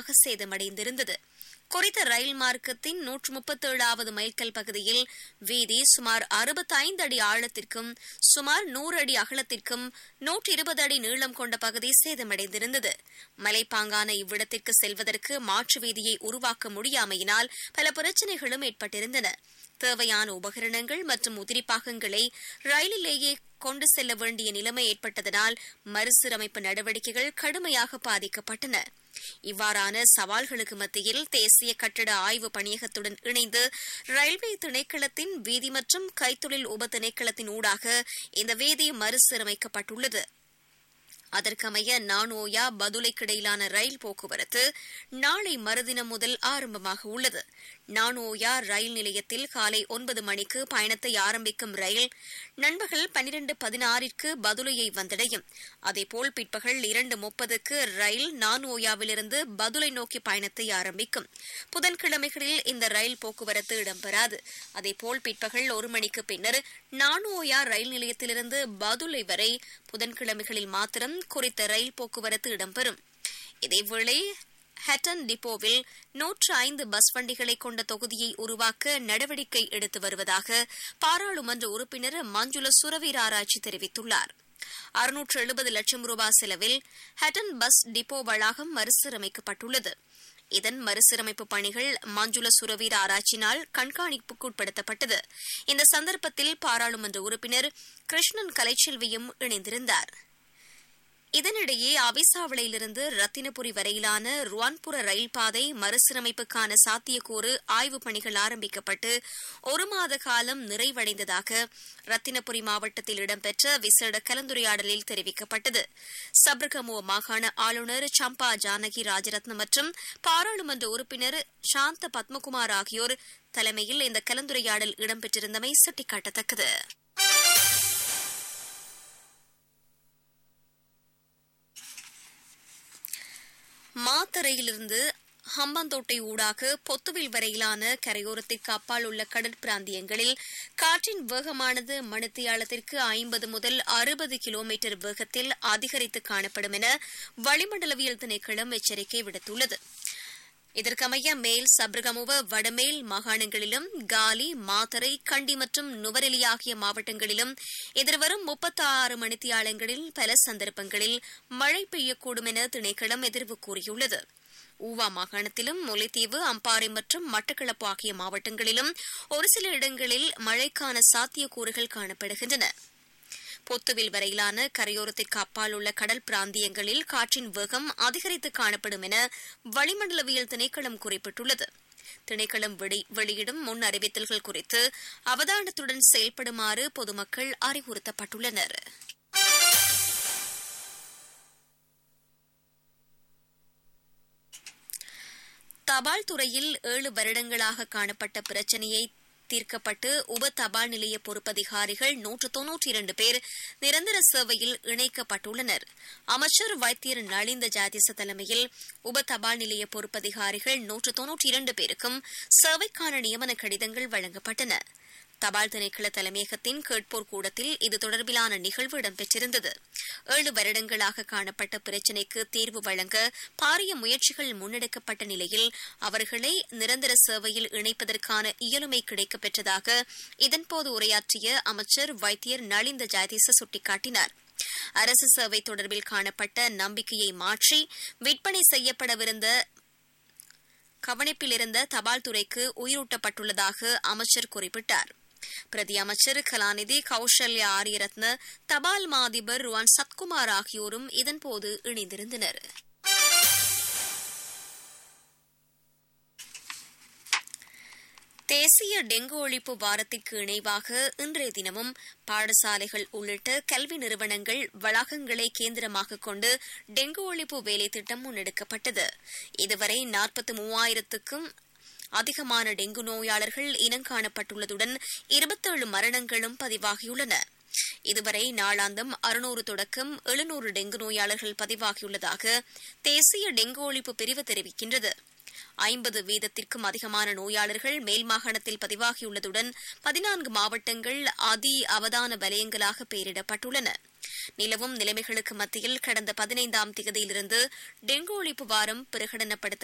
கடுமையாக சேதமடைந்திருந்தது குறித்த ரயில் மார்க்கத்தின் நூற்று முப்பத்தேழாவது மைல்கல் பகுதியில் வீதி சுமார் அறுபத்தைந்து அடி ஆழத்திற்கும் சுமார் நூறு அடி அகலத்திற்கும் நூற்றி இருபது அடி நீளம் கொண்ட பகுதி சேதமடைந்திருந்தது மலைப்பாங்கான இவ்விடத்திற்கு செல்வதற்கு மாற்று வீதியை உருவாக்க முடியாமையினால் பல பிரச்சினைகளும் ஏற்பட்டிருந்தன தேவையான உபகரணங்கள் மற்றும் உதிரிப்பாகங்களை ரயிலிலேயே கொண்டு செல்ல வேண்டிய நிலைமை ஏற்பட்டதனால் மறுசீரமைப்பு நடவடிக்கைகள் கடுமையாக பாதிக்கப்பட்டன இவ்வாறான சவால்களுக்கு மத்தியில் தேசிய கட்டட ஆய்வு பணியகத்துடன் இணைந்து ரயில்வே திணைக்களத்தின் வீதி மற்றும் கைத்தொழில் உப திணைக்களத்தின் ஊடாக இந்த வீதி மறுசீரமைக்கப்பட்டுள்ளது அதற்கமைய நானோயா பதுளைக்கிடையிலான ரயில் போக்குவரத்து நாளை மறுதினம் முதல் ஆரம்பமாக உள்ளது நானோயா ரயில் நிலையத்தில் காலை ஒன்பது மணிக்கு பயணத்தை ஆரம்பிக்கும் ரயில் நண்பகல் பனிரெண்டு பதினாறிற்கு பதுளையை வந்தடையும் அதேபோல் பிற்பகல் இரண்டு முப்பதுக்கு ரயில் நானோயாவிலிருந்து பதுளை நோக்கி பயணத்தை ஆரம்பிக்கும் புதன்கிழமைகளில் இந்த ரயில் போக்குவரத்து இடம்பெறாது அதேபோல் பிற்பகல் ஒரு மணிக்கு பின்னர் நானோயா ரயில் நிலையத்திலிருந்து பதுளை வரை புதன்கிழமைகளில் மாத்திரம் குறித்த ரயில் போக்குவரத்து இடம்பெறும் இதேவேளை ஹட்டன் டிப்போவில் நூற்று ஐந்து பஸ் வண்டிகளை கொண்ட தொகுதியை உருவாக்க நடவடிக்கை எடுத்து வருவதாக பாராளுமன்ற உறுப்பினர் மஞ்சுள சுரவீர ஆராய்ச்சி தெரிவித்துள்ளார் அறுநூற்று எழுபது லட்சம் ரூபாய் செலவில் ஹட்டன் பஸ் டிப்போ வளாகம் மறுசீரமைக்கப்பட்டுள்ளது இதன் மறுசீரமைப்பு பணிகள் மஞ்சுள சுரவீர ஆராய்ச்சினால் கண்காணிப்புக்குட்படுத்தப்பட்டது இந்த சந்தர்ப்பத்தில் பாராளுமன்ற உறுப்பினர் கிருஷ்ணன் கலைச்செல்வியும் இணைந்திருந்தார் இதனிடையே அவிசாவளையிலிருந்து ரத்தினபுரி வரையிலான ருவான்புர ரயில் பாதை மறுசீரமைப்புக்கான சாத்தியக்கூறு ஆய்வுப் பணிகள் ஆரம்பிக்கப்பட்டு ஒரு மாத காலம் நிறைவடைந்ததாக ரத்தினபுரி மாவட்டத்தில் இடம்பெற்ற விசேட கலந்துரையாடலில் தெரிவிக்கப்பட்டது சப்ரகமுவ மாகாண ஆளுநர் சம்பா ஜானகி ராஜரத்ன மற்றும் பாராளுமன்ற உறுப்பினர் சாந்த பத்மகுமார் ஆகியோர் தலைமையில் இந்த கலந்துரையாடல் இடம்பெற்றிருந்தமை சுட்டிக்காட்டத்தக்கது மாத்தரையிலிருந்து ஹம்பாந்தோட்டை ஊடாக பொத்துவில் வரையிலான கரையோரத்திற்கு அப்பால் உள்ள கடற் பிராந்தியங்களில் காற்றின் வேகமானது மணித்தியாலத்திற்கு ஐம்பது முதல் அறுபது கிலோமீட்டர் வேகத்தில் அதிகரித்து காணப்படும் என வளிமண்டலவியல் திணைக்களம் எச்சரிக்கை விடுத்துள்ளது இதற்கமைய மேல் சப்ரகமுவ வடமேல் மாகாணங்களிலும் காலி மாத்தரை கண்டி மற்றும் நுவரெலி ஆகிய மாவட்டங்களிலும் எதிர்வரும் முப்பத்தாறு மணித்தியாலங்களில் பல சந்தர்ப்பங்களில் மழை பெய்யக்கூடும் என திணைக்களம் எதிர்வு கூறியுள்ளது ஊவா மாகாணத்திலும் முல்லைத்தீவு அம்பாறை மற்றும் மட்டக்களப்பு ஆகிய மாவட்டங்களிலும் ஒரு சில இடங்களில் மழைக்கான சாத்தியக்கூறுகள் காணப்படுகின்றன பொத்துவில் வரையிலான கரையோரத்திற்கு அப்பால் உள்ள கடல் பிராந்தியங்களில் காற்றின் வேகம் அதிகரித்து காணப்படும் என வளிமண்டலவியல் திணைக்களம் குறிப்பிட்டுள்ளது திணைக்களம் வெளியிடும் முன் அறிவித்தல்கள் குறித்து அவதானத்துடன் செயல்படுமாறு பொதுமக்கள் அறிவுறுத்தப்பட்டுள்ளனர் தபால் துறையில் ஏழு வருடங்களாக காணப்பட்ட பிரச்சினையை தீர்க்கப்பட்டு உப தபால் நிலைய பொறுப்பதிகாரிகள் நூற்று தொன்னூற்றி இரண்டு பேர் நிரந்தர சேவையில் இணைக்கப்பட்டுள்ளனர் அமைச்சர் வைத்தியர் நளிந்த ஜாதிச தலைமையில் உப தபால் நிலைய பொறுப்பதிகாரிகள் நூற்று தொன்னூற்றி இரண்டு பேருக்கும் சேவைக்கான நியமன கடிதங்கள் வழங்கப்பட்டன தபால் திணைக்கள தலைமையகத்தின் கேட்போர் கூடத்தில் இது தொடர்பிலான நிகழ்வு இடம்பெற்றிருந்தது ஏழு வருடங்களாக காணப்பட்ட பிரச்சினைக்கு தீர்வு வழங்க பாரிய முயற்சிகள் முன்னெடுக்கப்பட்ட நிலையில் அவர்களை நிரந்தர சேவையில் இணைப்பதற்கான இயலுமை கிடைக்கப்பெற்றதாக இதன்போது உரையாற்றிய அமைச்சர் வைத்தியர் நளிந்த ஜாதீச சுட்டிக்காட்டினார் அரசு சேவை தொடர்பில் காணப்பட்ட நம்பிக்கையை மாற்றி விற்பனை செய்யப்படவிருந்த கவனிப்பில் இருந்த தபால் துறைக்கு உயிரூட்டப்பட்டுள்ளதாக அமைச்சர் குறிப்பிட்டார் பிரதி அமைச்சர் கலாநிதி கௌசல்யா ஆரியரத்ன தபால் மாதிபர் ருவான் சத்குமார் ஆகியோரும் இதன்போது இணைந்திருந்தனர் தேசிய டெங்கு ஒழிப்பு வாரத்திற்கு இணைவாக இன்றைய தினமும் பாடசாலைகள் உள்ளிட்ட கல்வி நிறுவனங்கள் வளாகங்களை கேந்திரமாக கொண்டு டெங்கு ஒழிப்பு வேலை திட்டம் முன்னெடுக்கப்பட்டது இதுவரை நாற்பத்தி மூவாயிரத்துக்கும் அதிகமான டெங்கு நோயாளர்கள் இனங்காணப்பட்டுள்ளதுடன் இருபத்தேழு மரணங்களும் பதிவாகியுள்ளன இதுவரை நாளாந்தம் அறுநூறு தொடக்கம் எழுநூறு டெங்கு நோயாளர்கள் பதிவாகியுள்ளதாக தேசிய டெங்கு ஒழிப்பு பிரிவு தெரிவிக்கின்றது ஐம்பது வீதத்திற்கும் அதிகமான நோயாளர்கள் மேல் மாகாணத்தில் பதிவாகியுள்ளதுடன் பதினான்கு மாவட்டங்கள் அதி அவதான வலயங்களாக பெயரிடப்பட்டுள்ளன நிலவும் நிலைமைகளுக்கு மத்தியில் கடந்த பதினைந்தாம் தேதியிலிருந்து டெங்கு ஒழிப்பு வாரம் பிரகடனப்படுத்த